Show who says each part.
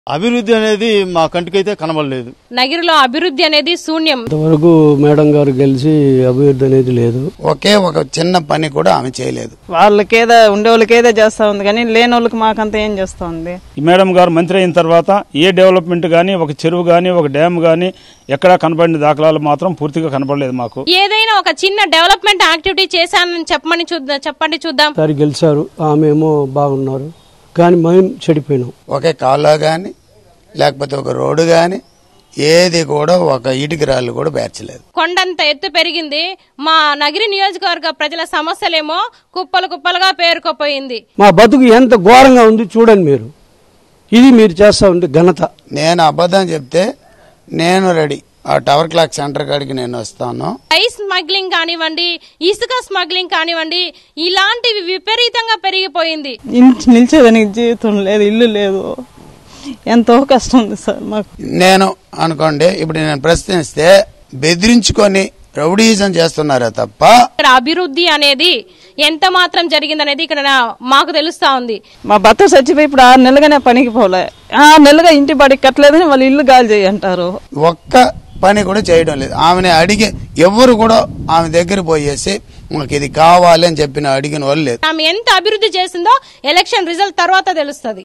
Speaker 1: అభివృద్ధి అనేది మా కంటికైతే కనబడలేదు
Speaker 2: నగిరిలో అభివృద్ధి అనేది శూన్యం
Speaker 3: ఇంతవరకు మేడం గారు గెలిచి అభివృద్ధి అనేది లేదు
Speaker 4: ఒకే ఒక చిన్న పని కూడా ఆమె చేయలేదు
Speaker 5: వాళ్ళకేదో ఉండేవాళ్ళకేదో చేస్తా ఉంది కానీ లేని వాళ్ళకి మాకంతా ఏం చేస్తా ఉంది
Speaker 6: ఈ మేడం గారు మంత్రి అయిన తర్వాత ఏ డెవలప్మెంట్ కానీ ఒక చెరువు కానీ ఒక డ్యామ్ కానీ ఎక్కడా కనబడిన దాఖలాలు మాత్రం పూర్తిగా కనబడలేదు మాకు
Speaker 2: ఏదైనా ఒక చిన్న డెవలప్మెంట్ యాక్టివిటీ చేశానని చెప్పమని చూద్దాం చెప్పండి చూద్దాం
Speaker 3: సారి గెలిచారు ఆమె ఏమో బాగున్నారు కానీ మేము చెడిపోయినాం
Speaker 4: ఒకే కాలువ కానీ లేకపోతే ఒక రోడ్డు కానీ ఏది కూడా ఒక ఇటుక రాళ్ళు కూడా పేర్చలేదు
Speaker 2: కొండంత ఎత్తు పెరిగింది మా నగిరి నియోజకవర్గ ప్రజల సమస్యలేమో కుప్పలు కుప్పలుగా పేరుకుపోయింది
Speaker 3: మా బతుకు ఎంత ఘోరంగా ఉంది చూడండి మీరు ఇది మీరు చేస్తా ఉంటే ఘనత
Speaker 4: నేను అబద్ధం చెప్తే నేను రెడీ ఆ టవర్ క్లాక్ సెంటర్ కాడికి నేను వస్తాను
Speaker 2: ఐస్ స్మగ్లింగ్ కానివ్వండి ఇసుక స్మగ్లింగ్ కానివ్వండి ఇలాంటివి విపరీతంగా పెరిగిపోయింది
Speaker 5: ఇంటి నిలిచేదానికి జీవితం లేదు ఇల్లు లేదు ఎంతో కష్టం ఉంది సార్ మాకు
Speaker 4: నేను అనుకోండి ఇప్పుడు నేను ప్రశ్నిస్తే బెదిరించుకొని రౌడీజం చేస్తున్నారే తప్ప
Speaker 2: ఇక్కడ అభివృద్ధి అనేది ఎంత మాత్రం జరిగిందనేది ఇక్కడ నా- మాకు తెలుస్తా ఉంది
Speaker 5: మా భర్త చచ్చిపోయి ఇప్పుడు ఆరు నెలలుగానే పనికి పోలే ఆరు నెలలుగా ఇంటి బడికి కట్టలేదని వాళ్ళు ఇల్లు గాలి చేయి అంటారు
Speaker 4: ఒక్క పని కూడా చేయడం లేదు ఆమెని అడిగే ఎవరు కూడా ఆమె దగ్గర పోయేసి మాకు ఇది కావాలి అని చెప్పిన అడిగిన వాళ్ళు లేదు
Speaker 2: ఆమె ఎంత అభివృద్ధి చేసిందో ఎలక్షన్ రిజల్ట్ తర్వాత తెలుస్తుంది